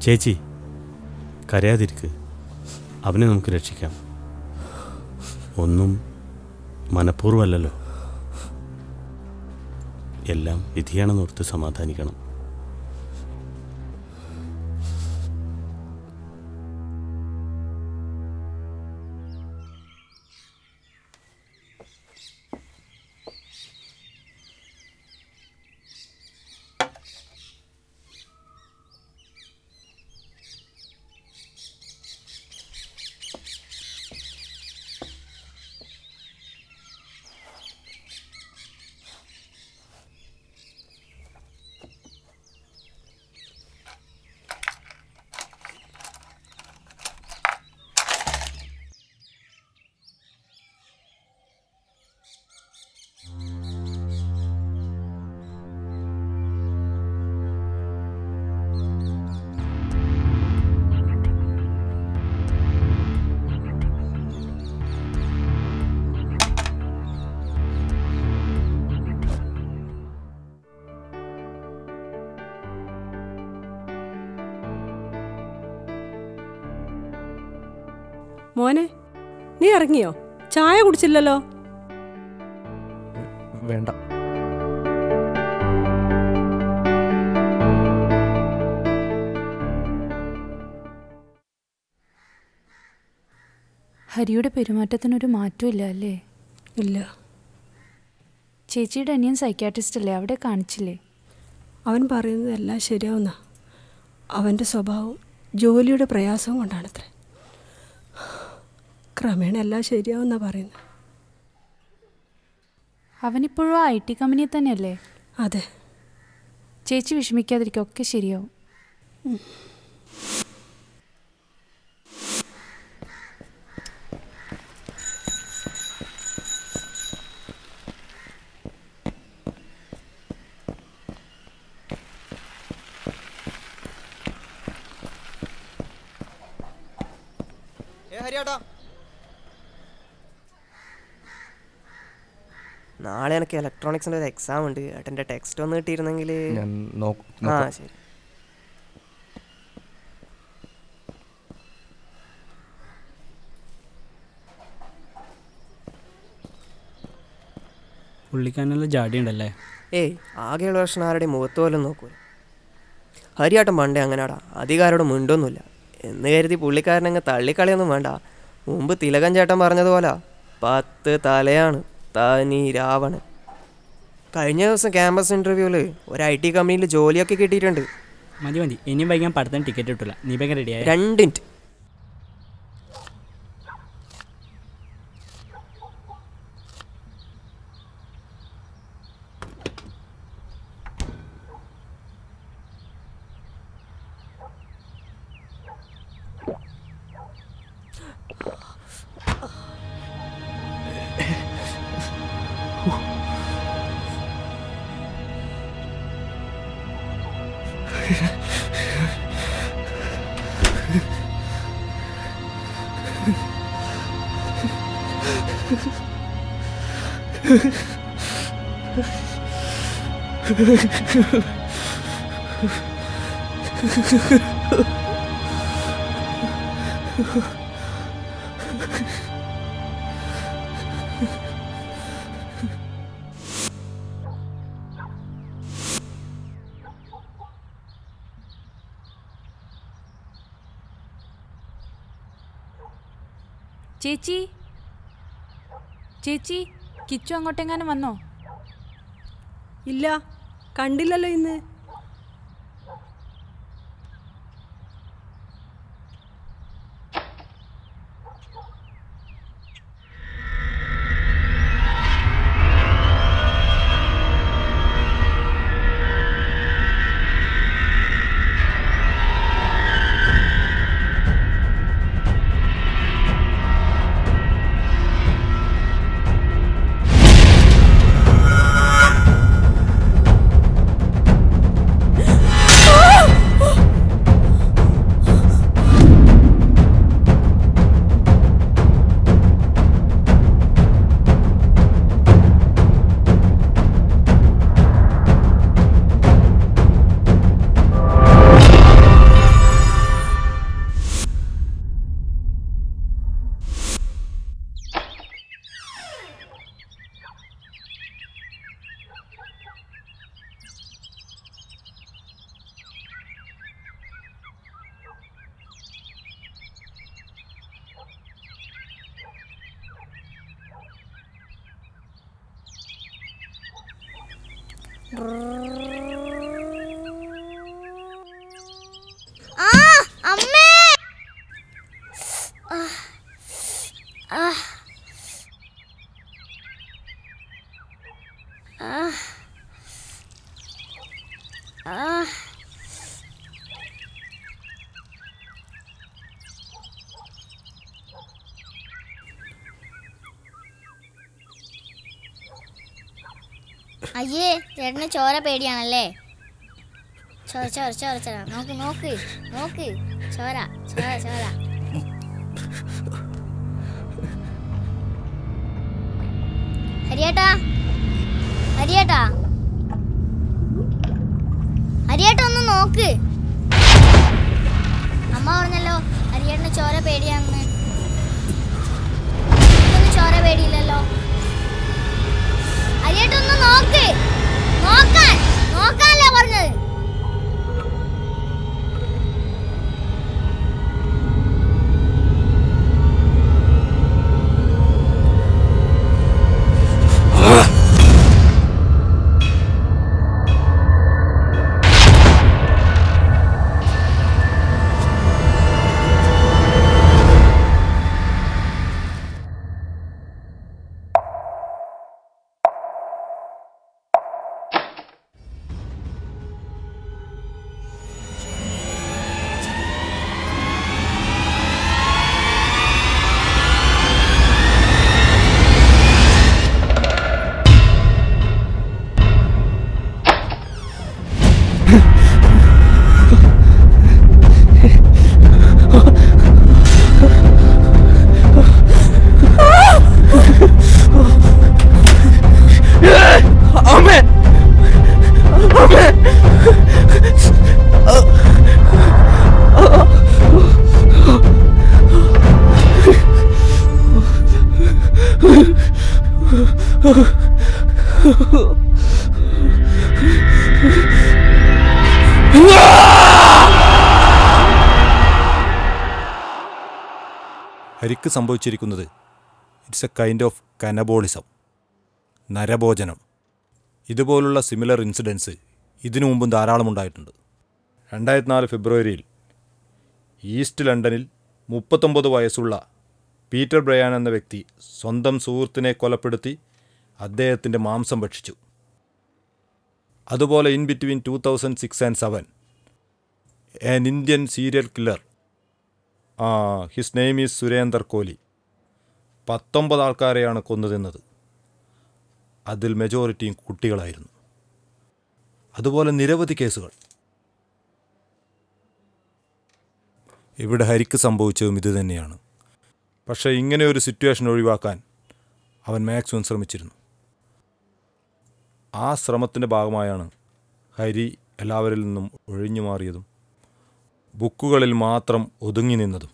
ചേച്ചി കരയാതിരിക്ക് അവനെ നമുക്ക് രക്ഷിക്കാം ഒന്നും മനഃപൂർവ്വമല്ലല്ലോ എല്ലാം വിധിയാണെന്നോർത്ത് സമാധാനിക്കണം മോനെ നീ ഇറങ്ങിയോ ചായ കുടിച്ചില്ലല്ലോ വേണ്ട ഹരിയുടെ പെരുമാറ്റത്തിനൊരു മാറ്റമില്ല അല്ലേ ഇല്ല ചേച്ചിയുടെ അനിയൻ സൈക്യാട്രിസ്റ്റ് അല്ലേ അവിടെ കാണിച്ചില്ലേ അവൻ പറയുന്നത് എല്ലാം ശരിയാവുന്ന അവൻ്റെ സ്വഭാവം ജോലിയുടെ പ്രയാസവും കൊണ്ടാണത്രേ ക്രമേണ എല്ലാം ശരിയാവുന്ന പറയുന്നത് അവനിപ്പോഴും ഐ ടി കമ്പനിയിൽ തന്നെയല്ലേ അതെ ചേച്ചി വിഷമിക്കാതിരിക്കും ഒക്കെ ശരിയാവും ഏ ഹരിയാട്ടാ നാളെ എനിക്ക് ഇലക്ട്രോണിക്സിൻ്റെ ഒരു എക്സാം ഉണ്ട് ഏട്ടൻ്റെ ടെക്സ്റ്റ് ഒന്ന് കിട്ടിയിരുന്നെങ്കിൽ ഞാൻ നോ- ആ നോക്കാം. ശരി പുള്ളിക്കാനുള്ള ജാടി ഉണ്ടല്ലേ ഏയ് ആകെയുള്ള പ്രശ്നം ആരുടെ മുഖത്ത് പോലും നോക്കൂല ഹരിയാട്ടം പണ്ടേ അങ്ങനെയാടാ അധികാരോട് മിണ്ടൊന്നുമില്ല എന്ന് കരുതി പുള്ളിക്കാരനങ്ങ് തള്ളിക്കളിയൊന്നും വേണ്ട മുമ്പ് തിലകൻ ചേട്ടൻ പറഞ്ഞതുപോലെ പത്ത് തലയാണ് തനി രാവണൻ കഴിഞ്ഞ ദിവസം ക്യാമ്പസ് ഇൻ്റർവ്യൂവിൽ ഒരു ഐ ടി കമ്പനിയിൽ ജോലിയൊക്കെ കിട്ടിയിട്ടുണ്ട് മതി മതി ഇനിയും വൈകാൻ പഠിത്തം ടിക്കറ്റ് കിട്ടില്ല നീ ഭയങ്കര റെഡിയായ രണ്ട് മിനിറ്റ് ചേച്ചി ചേച്ചി കിച്ചു അങ്ങോട്ടെങ്ങാനും വന്നോ ഇല്ല കണ്ടില്ലല്ലോ ഇന്ന് ആ ആ അമ്മേ ആ, ആ. ആ. ആ. അയ്യേ ചേട്ടന് ചോര പേടിയാണല്ലേ ചോര ചോര ചോര ചോര നോക്ക് നോക്ക് നോക്ക് ചോര ചോര ചോര ഹരിയേട്ടാ ഹരിയേട്ടാ ഹരിയേട്ടാ ഒന്ന് നോക്ക് അമ്മ പറഞ്ഞല്ലോ ഹരിയേട്ടന് ചോര പേടിയാണെന്ന് എനിക്കൊന്നും ചോര പേടിയില്ലല്ലോ ഹരിയേട്ട ഒന്ന് നോക്ക് നോക്കാൻ നോക്കാനല്ലേ പറഞ്ഞത് ഹരിക്ക് സംഭവിച്ചിരിക്കുന്നത് it's a kind of cannibalism നരഭോജനം ഇതുപോലുള്ള സിമിലർ ഇൻസിഡൻസ് ഇതിനു മുമ്പും ധാരാളം ഉണ്ടായിട്ടുണ്ട് രണ്ടായിരത്തി നാല് ഫെബ്രുവരിയിൽ ഈസ്റ്റ് ലണ്ടനിൽ മുപ്പത്തൊമ്പത് വയസ്സുള്ള പീറ്റർ ബ്രയാൻ എന്ന വ്യക്തി സ്വന്തം സുഹൃത്തിനെ കൊലപ്പെടുത്തി അദ്ദേഹത്തിൻ്റെ മാംസം ഭക്ഷിച്ചു അതുപോലെ in between two thousand six and seven an Indian serial killer uh his name is Surender Kohli പത്തൊമ്പത് ആൾക്കാരെയാണ് കൊന്നതെന്നത് അതിൽ മെജോറിറ്റിയും കുട്ടികളായിരുന്നു അതുപോലെ നിരവധി കേസുകൾ ഇവിടെ ഹരിക്ക് സംഭവിച്ചതും ഇത് തന്നെയാണ് പക്ഷേ ഇങ്ങനെ ഒരു സിറ്റുവേഷൻ ഒഴിവാക്കാൻ അവൻ മാക്സിമം ശ്രമിച്ചിരുന്നു ആ ശ്രമത്തിൻ്റെ ഭാഗമായാണ് ഹരി എല്ലാവരിൽ നിന്നും ഒഴിഞ്ഞു മാറിയതും ബുക്കുകളിൽ മാത്രം ഒതുങ്ങി നിന്നതും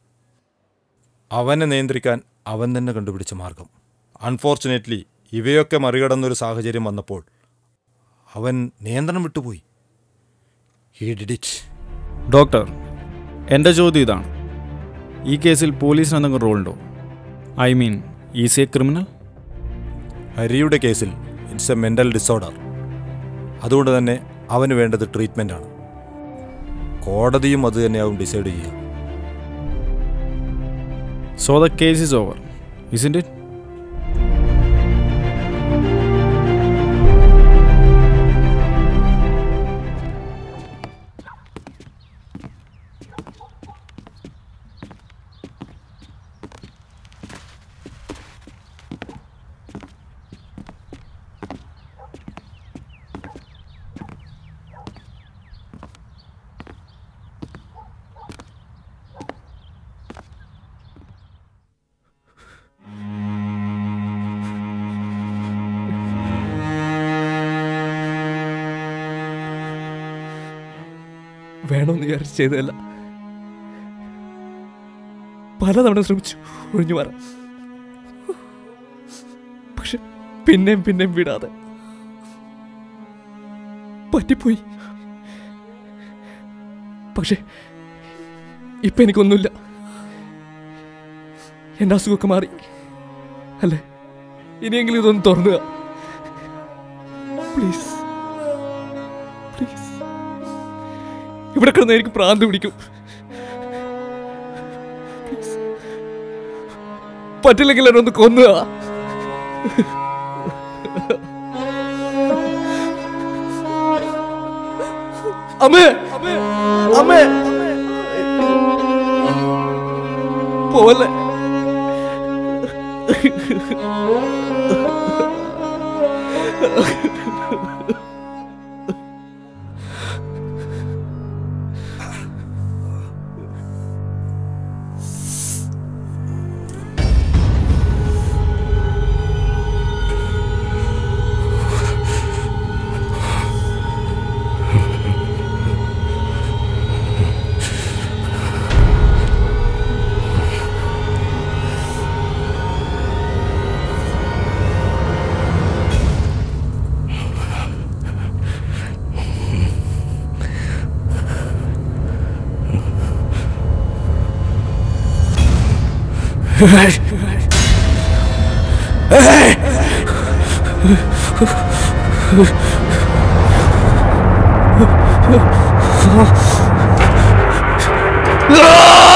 അവനെ നിയന്ത്രിക്കാൻ അവൻ തന്നെ കണ്ടുപിടിച്ച മാർഗം അൺഫോർച്ചുനേറ്റ്ലി ഇവയൊക്കെ മറികടന്നൊരു സാഹചര്യം വന്നപ്പോൾ അവൻ നിയന്ത്രണം വിട്ടുപോയി ഹീ ഡിഡ് ഇറ്റ് ഡോക്ടർ എൻ്റെ ചോദ്യം ഇതാണ് ഈ കേസിൽ പോലീസിന് എന്തെങ്കിലും റോൾ ഉണ്ടോ I mean is a criminal ഹരിയുടെ കേസിൽ ഇറ്റ്സ് എ മെൻ്റൽ ഡിസോർഡർ അതുകൊണ്ട് തന്നെ അവന് വേണ്ടത് ട്രീറ്റ്മെൻറ്റാണ് കോടതിയും അത് തന്നെയാവും ഡിസൈഡ് ചെയ്യുക so the case is over isn't it വേണമെന്ന് വിചാരിച്ച് ചെയ്തതല്ല പലതവണ ശ്രമിച്ചു ഒഴിഞ്ഞു മാറാൻ പക്ഷെ പിന്നെയും പിന്നെയും വിടാതെ പറ്റിപ്പോയി പക്ഷെ ഇപ്പൊ എനിക്കൊന്നുമില്ല എന്റെ അസുഖമൊക്കെ മാറി അല്ലേ ഇനിയെങ്കിലും ഇതൊന്ന് തുറന്നുക പ്ലീസ് ഇവിടെ കിടന്ന് എനിക്ക് പ്രാന്ത് പിടിക്കും പറ്റില്ലെങ്കിൽ എന്നെ ഒന്ന് കൊന്നുക അമ്മേ അമ്മേ പോലെ Ah!